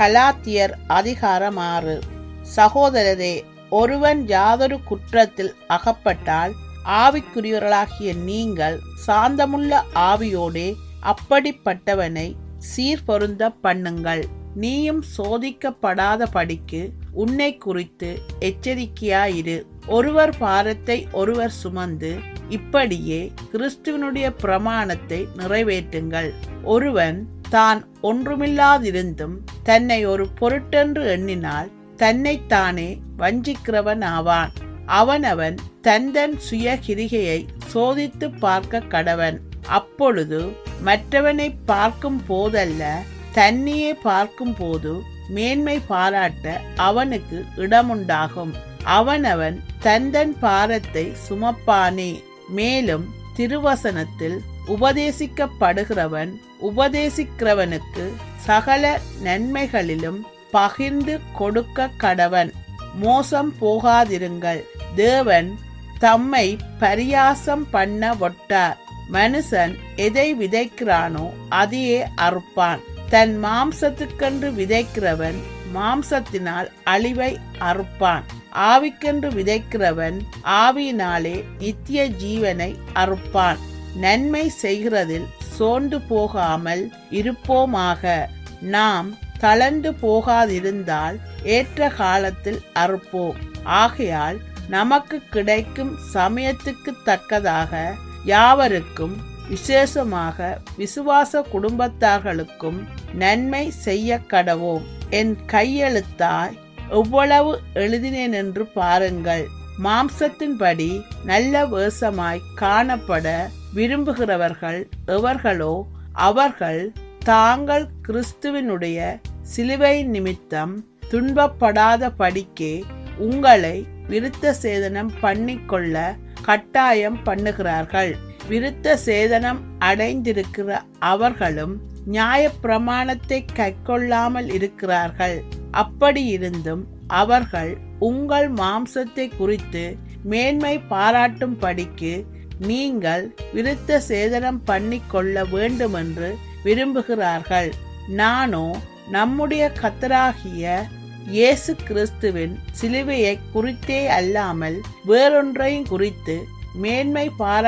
கலாத்தியர் அதிகாரம் ஆறு சகோதரரே ஒருவன் யாதொரு குற்றத்தில் அகப்பட்டால் ஆவிக்குரியவர்களாகிய நீங்கள் சாந்தமுள்ள ஆவியோடே அப்படிப்பட்டவனை சீர்பொருந்த பண்ணுங்கள் நீயும் சோதிக்கப்படாத படிக்கு உன்னை குறித்து எச்சரிக்கையாயிரு ஒருவர் பாரத்தை ஒருவர் சுமந்து இப்படியே கிறிஸ்துவனுடைய பிரமாணத்தை நிறைவேற்றுங்கள் ஒருவன் தான் ஒன்றுமில்லாதிருந்தும் தன்னை ஒரு பொருட்டென்று எண்ணினால் தன்னைத்தானே வஞ்சிக்கிறவன் ஆவான் அவனவன் தந்தன் சுய கிரிகையை சோதித்து பார்க்க கடவன் அப்பொழுது மற்றவனை பார்க்கும் போதல்ல தன்னையே பார்க்கும் போது மேன்மை பாராட்ட அவனுக்கு இடமுண்டாகும் அவனவன் தந்தன் பாரத்தை சுமப்பானே மேலும் திருவசனத்தில் உபதேசிக்கப்படுகிறவன் உபதேசிக்கிறவனுக்கு சகல நன்மைகளிலும் பகிர்ந்து கொடுக்க கடவன் மோசம் போகாதிருங்கள் தேவன் தம்மை பரியாசம் பண்ண ஒட்டார் மனுஷன் எதை விதைக்கிறானோ அதையே அறுப்பான் தன் மாம்சத்துக்கென்று விதைக்கிறவன் மாம்சத்தினால் அழிவை அறுப்பான் ஆவிக்கென்று விதைக்கிறவன் ஆவியினாலே நித்திய ஜீவனை அறுப்பான் நன்மை செய்கிறதில் சோர்ந்து போகாமல் இருப்போமாக நாம் தளர்ந்து போகாதிருந்தால் ஏற்ற காலத்தில் அறுப்போம் ஆகையால் நமக்கு கிடைக்கும் சமயத்துக்கு தக்கதாக யாவருக்கும் விசேஷமாக விசுவாச குடும்பத்தார்களுக்கும் நன்மை செய்ய கடவோம் என் கையெழுத்தாய் எவ்வளவு எழுதினேன் என்று பாருங்கள் மாம்சத்தின்படி நல்ல வேஷமாய் காணப்பட விரும்புகிறவர்கள் எவர்களோ அவர்கள் தாங்கள் கிறிஸ்துவினுடைய சிலுவை நிமித்தம் துன்பப்படாத படிக்கே உங்களை விருத்த சேதனம் பண்ணிக்கொள்ள கட்டாயம் பண்ணுகிறார்கள் விருத்த சேதனம் அடைந்திருக்கிற அவர்களும் நியாய பிரமாணத்தை கைக்கொள்ளாமல் இருக்கிறார்கள் அப்படி இருந்தும் அவர்கள் உங்கள் மாம்சத்தை குறித்து மேன்மை பாராட்டும் படிக்கு நீங்கள் விருத்த சேதனம் பண்ணிக்கொள்ள வேண்டுமென்று விரும்புகிறார்கள் நானோ நம்முடைய கத்தராகிய இயேசு கிறிஸ்துவின் சிலுவையை குறித்தே அல்லாமல் வேறொன்றையும் குறித்து மேன்மை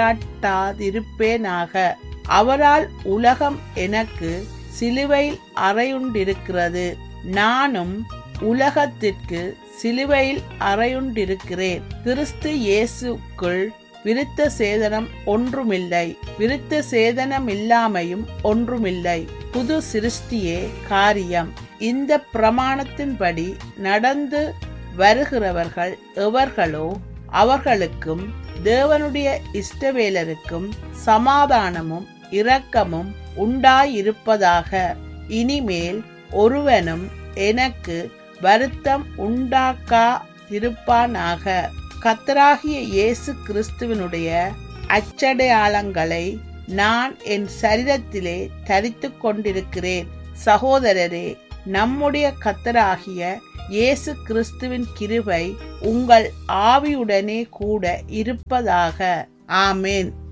பாராட்டாதிருப்பேனாக அவரால் உலகம் எனக்கு சிலுவையில் அறையுண்டிருக்கிறது நானும் உலகத்திற்கு சிலுவையில் அறையுண்டிருக்கிறேன் கிறிஸ்து இயேசுக்குள் விருத்த சேதனம் ஒன்றுமில்லை விருத்த சேதனம் இல்லாமையும் ஒன்றுமில்லை புது சிருஷ்டியே காரியம் இந்த பிரமாணத்தின்படி நடந்து வருகிறவர்கள் எவர்களோ அவர்களுக்கும் தேவனுடைய இஷ்டவேலருக்கும் சமாதானமும் இரக்கமும் உண்டாயிருப்பதாக இனிமேல் ஒருவனும் எனக்கு வருத்தம் உண்டாக்கா இருப்பானாக கத்தராகிய இயேசு கிறிஸ்துவனுடைய அச்சடையாளங்களை நான் என் சரீரத்திலே தரித்து கொண்டிருக்கிறேன் சகோதரரே நம்முடைய கத்தராகிய இயேசு கிறிஸ்துவின் கிருபை உங்கள் ஆவியுடனே கூட இருப்பதாக ஆமேன்